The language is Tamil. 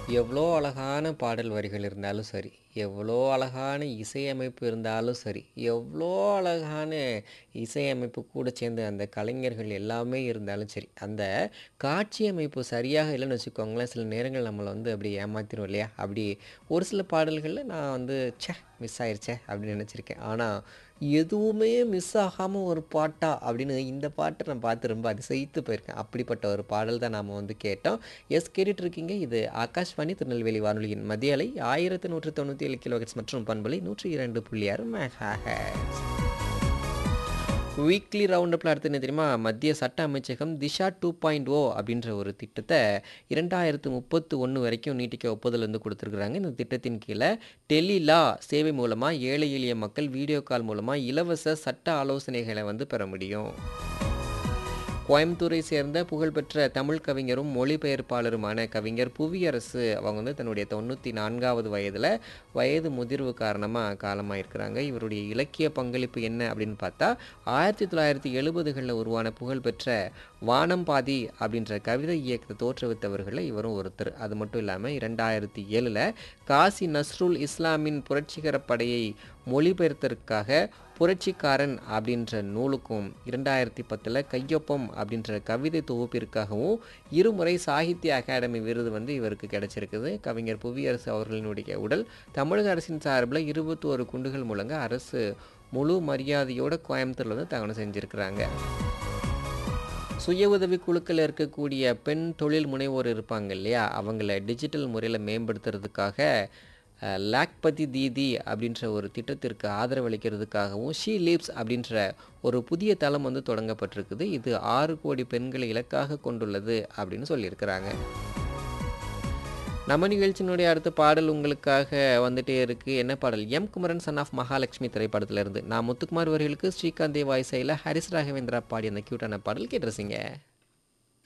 எவ்வளோ அழகான பாடல் வரிகள் இருந்தாலும் சரி, எவ்வளோ அழகான இசையமைப்பு இருந்தாலும் சரி, எவ்வளோ அழகான இசையமைப்பு கூட சேர்ந்த அந்த கலைஞர்கள் எல்லாமே இருந்தாலும் சரி, அந்த காட்சி அமைப்பு சரியாக இல்லைன்னு வச்சுக்கோங்களேன், சில நேரங்கள் நம்மள வந்து அப்படி ஏமாத்திரும் இல்லையா? அப்படி ஒரு சில பாடல்கள்ல நான் வந்து ச்சே! மிஸ் ஆயிருச்சே! அப்படின்னு நினச்சிருக்கேன். ஆனா, எதுவுமே மிஸ் ஆகாம ஒரு பாட்டா? அப்படின்னு இந்த பாட்ட நான் பார்த்து ரொம்ப அதிசயித்து போயிருக்கேன். அப்படிப்பட்ட ஒரு பாடல் தான் நாம வந்து கேட்டோம். எஸ் கேட்டுட்டு இருக்கீங்க. இது ஆகாஷ்வாணி திருநெல்வேலி வானொலியின் மத்திய அலை 1197 கிலோஹெர்ட்ஸ் மற்றும் பண்பலை 102.6 மெகாஹெர்ட்ஸ். வீக்லி ரவுண்ட் அப்ல அடுத்து என்ன தெரியுமா? மத்திய சட்ட அமைச்சகம் திஷா 2.0 அப்படின்ற ஒரு திட்டத்த 2031 வரைக்கும் நீட்டிக்க ஒப்புதல் வந்து குடுத்துருக்காங்க. இந்த திட்டத்தின் கீழ டெலி லா சேவை மூலமா ஏழை எளிய மக்கள் வீடியோ கால் மூலமா இலவச சட்ட ஆலோசனைகள வந்து பெற முடியும். கோயம்புத்தூரை சேர்ந்த புகழ்பெற்ற தமிழ் கவிஞரும், மொழிபெயர்ப்பாளருமான கவிஞர் புவியரசு அவங்க வந்து தன்னுடைய 94வது வயதுல வயது முதிர்வு காரணமா காலமாயிருக்கிறாங்க. இவருடைய இலக்கிய பங்களிப்பு என்ன அப்படின்னு பார்த்தா, 1970கள்ல உருவான புகழ்பெற்ற வானம் பாதி அப்படின்ற கவிதை இயக்கத்த தோற்றுவித்தவர்கள்ல இவரும் ஒருத்தர். அது மட்டும் இல்லாம 2007ல காசி நஸ்ருல் இஸ்லாமின் புரட்சிகர படையை மொழிபெயர்த்ததற்காக புரட்சிக்காரன் அப்படின்ற நூலுக்கும், 2010ல கையொப்பம் அப்படின்ற கவிதை தொகுப்பிற்காகவும் இருமுறை சாகித்ய அகாடமி விருது வந்து இவருக்கு கிடைச்சிருக்குது. கவிஞர் புவியரசு அவர்களினுடைய உடல் தமிழக அரசின் சார்புல 21 குண்டுகள் முழங்க அரசு முழு மரியாதையோட கோயம்புத்தூர்ல வந்து தகனம் செஞ்சிருக்கிறாங்க. சுய உதவி குழுக்கள்ல இருக்கக்கூடிய பெண் தொழில் முனைவோர் இருப்பாங்க இல்லையா? அவங்கள டிஜிட்டல் முறையில மேம்படுத்துறதுக்காக அ லாக்பதி தீதி அப்படின்ற ஒரு திட்டத்திற்கு ஆதரவு அளிக்கிறதுக்காகவும், ஷீ லீப்ஸ் அப்படின்ற ஒரு புதிய தளம் வந்து தொடங்கப்பட்டிருக்குது. இது 6 கோடி பெண்களை இலக்காக கொண்டுள்ளது அப்படின்னு சொல்லியிருக்கிறாங்க. நம்ம நிகழ்ச்சியினுடைய அடுத்த பாடல் உங்களுக்காக வந்துட்டே இருக்கு. என்ன பாடல்? M. Kumaran son of Mahalakshmi திரைப்படத்துல இருந்து. நான் முத்துக்குமார் வரிகளுக்கு ஸ்ரீகாந்த் தேவா இசையில ஹரிஸ் ராகவேந்திரா பாடிய அந்த கியூட்டான பாடல் கேட்டு ரசிங்க.